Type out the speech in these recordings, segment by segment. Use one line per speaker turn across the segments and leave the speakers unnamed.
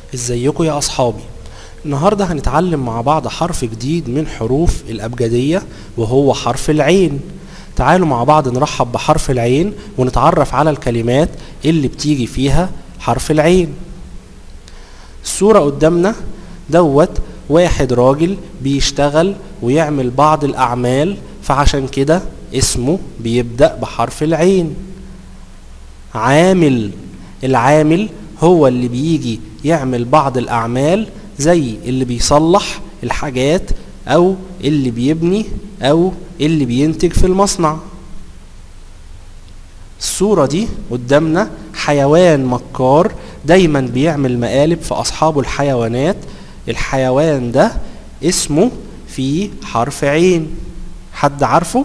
ازيكم يا اصحابي النهارده هنتعلم مع بعض حرف جديد من حروف الابجديه وهو حرف العين تعالوا مع بعض نرحب بحرف العين ونتعرف على الكلمات اللي بتيجي فيها حرف العين الصوره قدامنا دوت واحد راجل بيشتغل ويعمل بعض الاعمال فعشان كده اسمه بيبدا بحرف العين عامل العامل هو اللي بيجي يعمل بعض الأعمال زي اللي بيصلح الحاجات أو اللي بيبني أو اللي بينتج في المصنع الصورة دي قدامنا حيوان مكار دايما بيعمل مقالب في أصحابه الحيوانات الحيوان ده اسمه في حرف عين حد عارفه؟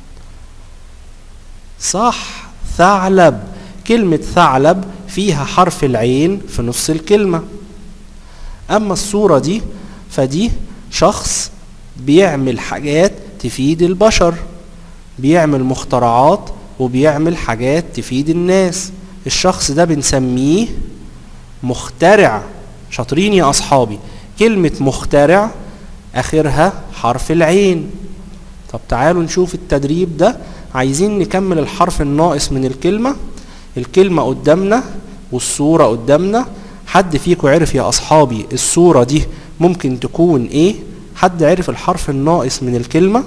صح ثعلب كلمة ثعلب فيها حرف العين في نص الكلمة أما الصورة دي فدي شخص بيعمل حاجات تفيد البشر بيعمل مخترعات وبيعمل حاجات تفيد الناس الشخص ده بنسميه مخترع شاطرين يا أصحابي كلمة مخترع آخرها حرف العين طب تعالوا نشوف التدريب ده عايزين نكمل الحرف الناقص من الكلمة الكلمة قدامنا والصورة قدامنا حد فيكم عرف يا أصحابي الصورة دي ممكن تكون إيه حد عرف الحرف الناقص من الكلمة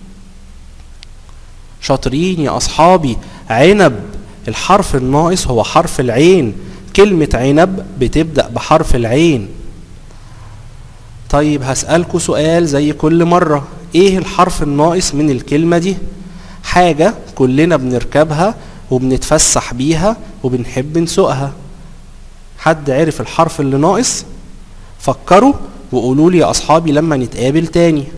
شاطرين يا أصحابي عنب الحرف الناقص هو حرف العين كلمة عنب بتبدأ بحرف العين طيب هسألكوا سؤال زي كل مرة ايه الحرف الناقص من الكلمة دي حاجة كلنا بنركبها وبنتفسح بيها وبنحب نسوقها حد عرف الحرف اللي ناقص فكروا وقولوا لي يا اصحابي لما نتقابل تاني